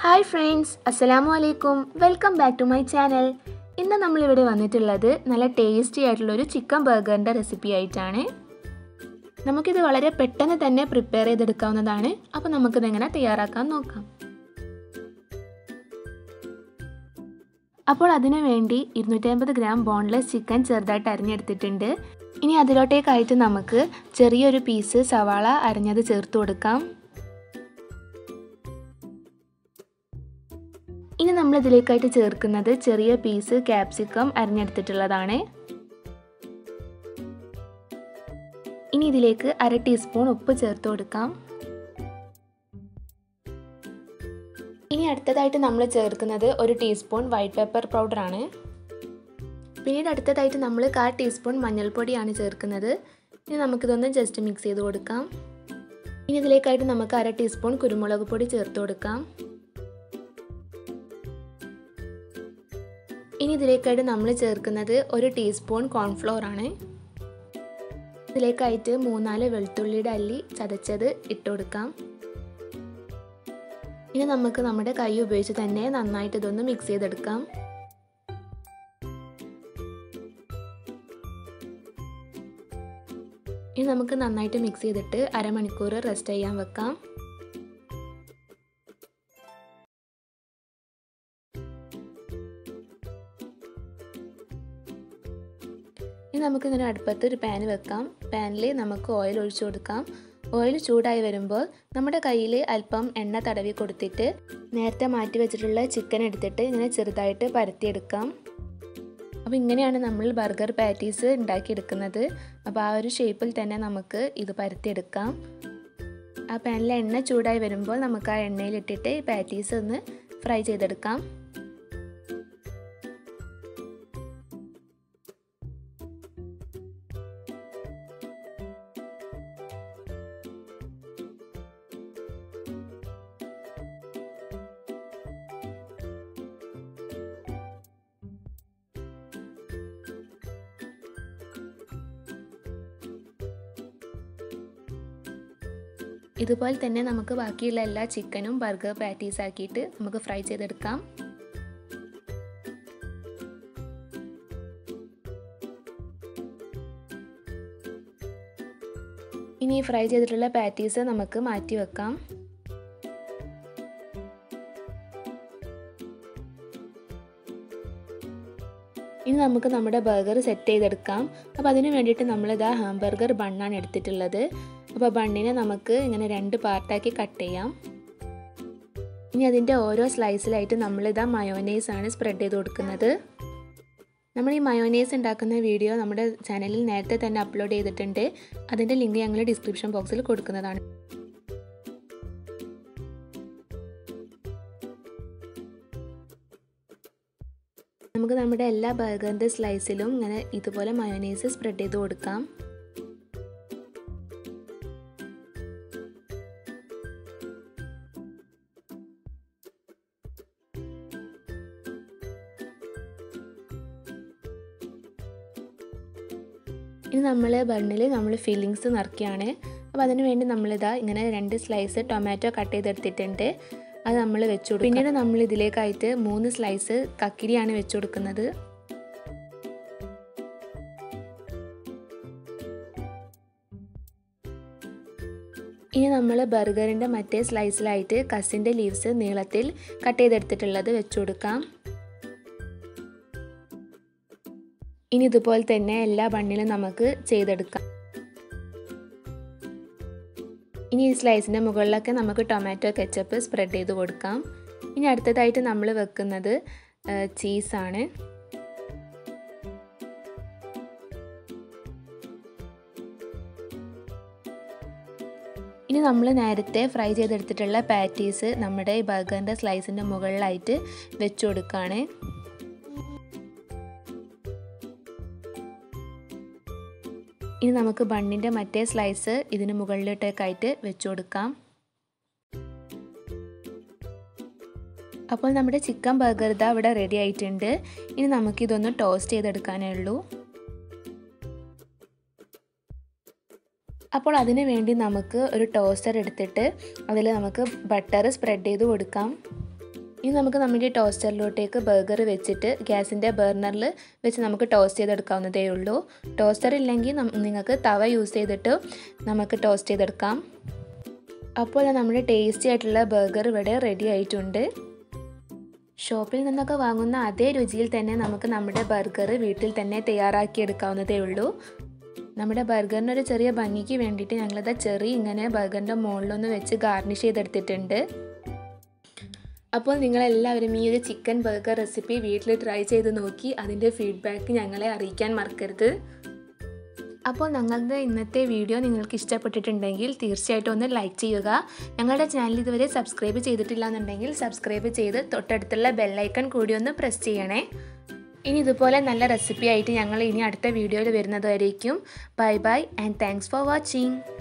hi friends അസ്സലാമു അലൈക്കും welcome back to my channel ഇന്ന് നമ്മളിവിടെ വന്നിട്ടുള്ളത് നല്ല ടേസ്റ്റി ആയിട്ടുള്ള ഒരു ചിക്കൻ ബർഗറിൻ്റെ റെസിപ്പി ആയിട്ടാണ് നമുക്കിത് വളരെ പെട്ടെന്ന് തന്നെ പ്രിപ്പയർ ചെയ്തെടുക്കാവുന്നതാണ് അപ്പോൾ നമുക്കിത് എങ്ങനെ തയ്യാറാക്കാൻ നോക്കാം അപ്പോൾ അതിനു വേണ്ടി ഇരുന്നൂറ്റമ്പത് ഗ്രാം ബോൺലെസ് ചിക്കൻ ചെറുതായിട്ട് അരിഞ്ഞെടുത്തിട്ടുണ്ട് ഇനി അതിലോട്ടേക്കായിട്ട് നമുക്ക് ചെറിയൊരു പീസ് സവാള അരിഞ്ഞത് ചേർത്ത് കൊടുക്കാം ഇനി നമ്മൾ ഇതിലേക്കായിട്ട് ചേർക്കുന്നത് ചെറിയ പീസ് ക്യാപ്സിക്കം അരിഞ്ഞെടുത്തിട്ടുള്ളതാണ് ഇനി ഇതിലേക്ക് അര ടീസ്പൂൺ ഉപ്പ് ചേർത്ത് കൊടുക്കാം ഇനി അടുത്തതായിട്ട് നമ്മൾ ചേർക്കുന്നത് ഒരു ടീസ്പൂൺ വൈറ്റ് പെപ്പർ പൗഡറാണ് പിന്നീട് അടുത്തതായിട്ട് നമ്മൾ കാൽ ടീസ്പൂൺ മഞ്ഞൾപ്പൊടിയാണ് ചേർക്കുന്നത് ഇനി നമുക്കിതൊന്ന് ജസ്റ്റ് മിക്സ് ചെയ്ത് കൊടുക്കാം ഇനി ഇതിലേക്കായിട്ട് നമുക്ക് അര ടീസ്പൂൺ കുരുമുളക് പൊടി ചേർത്ത് കൊടുക്കാം ഇനി ഇതിലേക്കായിട്ട് നമ്മൾ ചേർക്കുന്നത് ഒരു ടീസ്പൂൺ കോൺഫ്ലോർ ആണ് ഇതിലേക്കായിട്ട് മൂന്നാല് വെളുത്തുള്ളിയുടെ അല്ലി ചതച്ചത് ഇട്ട് കൊടുക്കാം ഇനി നമുക്ക് നമ്മുടെ കൈ ഉപയോഗിച്ച് തന്നെ നന്നായിട്ട് ഇതൊന്ന് മിക്സ് ചെയ്തെടുക്കാം ഇനി നമുക്ക് നന്നായിട്ട് മിക്സ് ചെയ്തിട്ട് അരമണിക്കൂർ റെസ്റ്റ് ചെയ്യാൻ വെക്കാം ഇനി നമുക്ക് ഇങ്ങനെ അടുപ്പത്ത് ഒരു പാൻ വെക്കാം പാനിൽ നമുക്ക് ഓയിൽ ഒഴിച്ചു കൊടുക്കാം ഓയിൽ ചൂടായി വരുമ്പോൾ നമ്മുടെ കയ്യിൽ അല്പം എണ്ണ തടവി കൊടുത്തിട്ട് നേരത്തെ മാറ്റി വെച്ചിട്ടുള്ള ചിക്കൻ എടുത്തിട്ട് ഇങ്ങനെ ചെറുതായിട്ട് പരത്തിയെടുക്കാം അപ്പോൾ ഇങ്ങനെയാണ് നമ്മൾ ബർഗർ പാറ്റീസ് ഉണ്ടാക്കിയെടുക്കുന്നത് അപ്പോൾ ആ ഒരു ഷേപ്പിൽ തന്നെ നമുക്ക് ഇത് പരത്തിയെടുക്കാം ആ പാനിൽ എണ്ണ ചൂടായി വരുമ്പോൾ നമുക്ക് ആ എണ്ണയിലിട്ടിട്ട് പാറ്റീസ് ഒന്ന് ഫ്രൈ ചെയ്തെടുക്കാം ഇതുപോലെ തന്നെ നമുക്ക് ബാക്കിയുള്ള എല്ലാ ചിക്കനും ബർഗർ പാറ്റീസ് ആക്കിയിട്ട് നമുക്ക് ഫ്രൈ ചെയ്തെടുക്കാം ഇനി ഫ്രൈ ചെയ്തിട്ടുള്ള പാറ്റീസ് നമുക്ക് മാറ്റി വെക്കാം ഇനി നമുക്ക് നമ്മുടെ ബർഗർ സെറ്റ് ചെയ്തെടുക്കാം അപ്പോൾ അതിന് വേണ്ടിയിട്ട് നമ്മളിതാ ഹാംബർഗർ ബണ്ണാണ് എടുത്തിട്ടുള്ളത് അപ്പോൾ ബണ്ണിനെ നമുക്ക് ഇങ്ങനെ രണ്ട് പാർട്ടാക്കി കട്ട് ചെയ്യാം ഇനി അതിൻ്റെ ഓരോ സ്ലൈസിലായിട്ട് നമ്മളിതാ മയോനൈസ് ആണ് സ്പ്രെഡ് ചെയ്ത് കൊടുക്കുന്നത് നമ്മൾ ഈ മയോനൈസ് ഉണ്ടാക്കുന്ന വീഡിയോ നമ്മുടെ ചാനലിൽ നേരത്തെ തന്നെ അപ്ലോഡ് ചെയ്തിട്ടുണ്ട് അതിൻ്റെ ലിങ്ക് ഞങ്ങൾ ഡിസ്ക്രിപ്ഷൻ ബോക്സിൽ കൊടുക്കുന്നതാണ് നമുക്ക് നമ്മുടെ എല്ലാ ബർഗറിൻ്റെ സ്ലൈസിലും ഇങ്ങനെ ഇതുപോലെ മയോനൈസ് സ്പ്രെഡ് ചെയ്ത് കൊടുക്കാം ഇനി നമ്മൾ ബണ്ണിൽ നമ്മൾ ഫില്ലിങ്സ് നിറയ്ക്കുകയാണ് അപ്പോൾ അതിന് വേണ്ടി നമ്മളിതാ ഇങ്ങനെ രണ്ട് സ്ലൈസ് ടൊമാറ്റോ കട്ട് ചെയ്തെടുത്തിട്ടുണ്ട് അത് നമ്മൾ വെച്ച് കൊടുക്കും പിന്നീട് നമ്മൾ ഇതിലേക്കായിട്ട് മൂന്ന് സ്ലൈസ് കക്കിരിയാണ് വെച്ച് കൊടുക്കുന്നത് ഇനി നമ്മൾ ബർഗറിൻ്റെ മറ്റേ സ്ലൈസിലായിട്ട് കസിൻ്റെ ലീവ്സ് നീളത്തിൽ കട്ട് ചെയ്തെടുത്തിട്ടുള്ളത് വെച്ച് കൊടുക്കാം ഇനി ഇതുപോലെ തന്നെ എല്ലാ ബണ്ണിലും നമുക്ക് ചെയ്തെടുക്കാം ഇനി ഈ സ്ലൈസിൻ്റെ മുകളിലൊക്കെ നമുക്ക് ടൊമാറ്റോ കെച്ചപ്പ് സ്പ്രെഡ് ചെയ്ത് കൊടുക്കാം ഇനി അടുത്തതായിട്ട് നമ്മൾ വെക്കുന്നത് ചീസാണ് ഇനി നമ്മൾ നേരത്തെ ഫ്രൈ ചെയ്തെടുത്തിട്ടുള്ള പാറ്റീസ് നമ്മുടെ ഈ ബർഗറിൻ്റെ സ്ലൈസിൻ്റെ മുകളിലായിട്ട് വെച്ച് കൊടുക്കുകയാണ് ഇനി നമുക്ക് ബണ്ണിൻ്റെ മറ്റേ സ്ലൈസ് ഇതിന് മുകളിലോട്ടേക്കായിട്ട് വെച്ച് കൊടുക്കാം അപ്പോൾ നമ്മുടെ ചിക്കൻ ബർഗർ ഇതാ ഇവിടെ റെഡി ആയിട്ടുണ്ട് ഇനി നമുക്കിതൊന്ന് ടോസ്റ്റ് ചെയ്തെടുക്കാനേ ഉള്ളൂ അപ്പോൾ അതിന് വേണ്ടി നമുക്ക് ഒരു ടോസ്റ്റർ എടുത്തിട്ട് അതിൽ നമുക്ക് ബട്ടർ സ്പ്രെഡ് ചെയ്ത് കൊടുക്കാം ഇനി നമുക്ക് നമ്മുടെ ടോസ്റ്ററിലോട്ടേക്ക് ബർഗർ വെച്ചിട്ട് ഗ്യാസിൻ്റെ ബർണറിൽ വെച്ച് നമുക്ക് ടോസ്റ്റ് ചെയ്തെടുക്കാവുന്നതേ ഉള്ളൂ ടോസ്റ്റർ ഇല്ലെങ്കിൽ നിങ്ങൾക്ക് തവ യൂസ് ചെയ്തിട്ട് നമുക്ക് ടോസ്റ്റ് ചെയ്തെടുക്കാം അപ്പോൾ നമ്മുടെ ടേസ്റ്റി ആയിട്ടുള്ള ബർഗർ ഇവിടെ റെഡി ആയിട്ടുണ്ട് ഷോപ്പിൽ നിന്നൊക്കെ വാങ്ങുന്ന അതേ രുചിയിൽ തന്നെ നമുക്ക് നമ്മുടെ ബർഗർ വീട്ടിൽ തന്നെ തയ്യാറാക്കി എടുക്കാവുന്നതേ ഉള്ളൂ നമ്മുടെ ബർഗറിനൊരു ചെറിയ ഭംഗിക്ക് വേണ്ടിയിട്ട് ഞങ്ങളിത് ചെറി ഇങ്ങനെ ബർഗറിൻ്റെ മുകളിലൊന്ന് വെച്ച് ഗാർണിഷ് ചെയ്തെടുത്തിട്ടുണ്ട് അപ്പോൾ നിങ്ങളെല്ലാവരും ഈ ഒരു ചിക്കൻ ബർഗർ റെസിപ്പി വീട്ടിൽ ട്രൈ ചെയ്ത് നോക്കി അതിൻ്റെ ഫീഡ്ബാക്ക് ഞങ്ങളെ അറിയിക്കാൻ മറക്കരുത് അപ്പോൾ ഞങ്ങളുടെ ഇന്നത്തെ വീഡിയോ നിങ്ങൾക്ക് ഇഷ്ടപ്പെട്ടിട്ടുണ്ടെങ്കിൽ തീർച്ചയായിട്ടും ഒന്ന് ലൈക്ക് ചെയ്യുക ഞങ്ങളുടെ ചാനൽ ഇതുവരെ സബ്സ്ക്രൈബ് ചെയ്തിട്ടില്ല എന്നുണ്ടെങ്കിൽ സബ്സ്ക്രൈബ് ചെയ്ത് തൊട്ടടുത്തുള്ള ബെല്ലൈക്കൺ കൂടി ഒന്ന് പ്രസ് ചെയ്യണേ ഇനി ഇതുപോലെ നല്ല റെസിപ്പി ആയിട്ട് ഞങ്ങൾ ഇനി അടുത്ത വീഡിയോയിൽ വരുന്നതായിരിക്കും bye bye and thanks for watching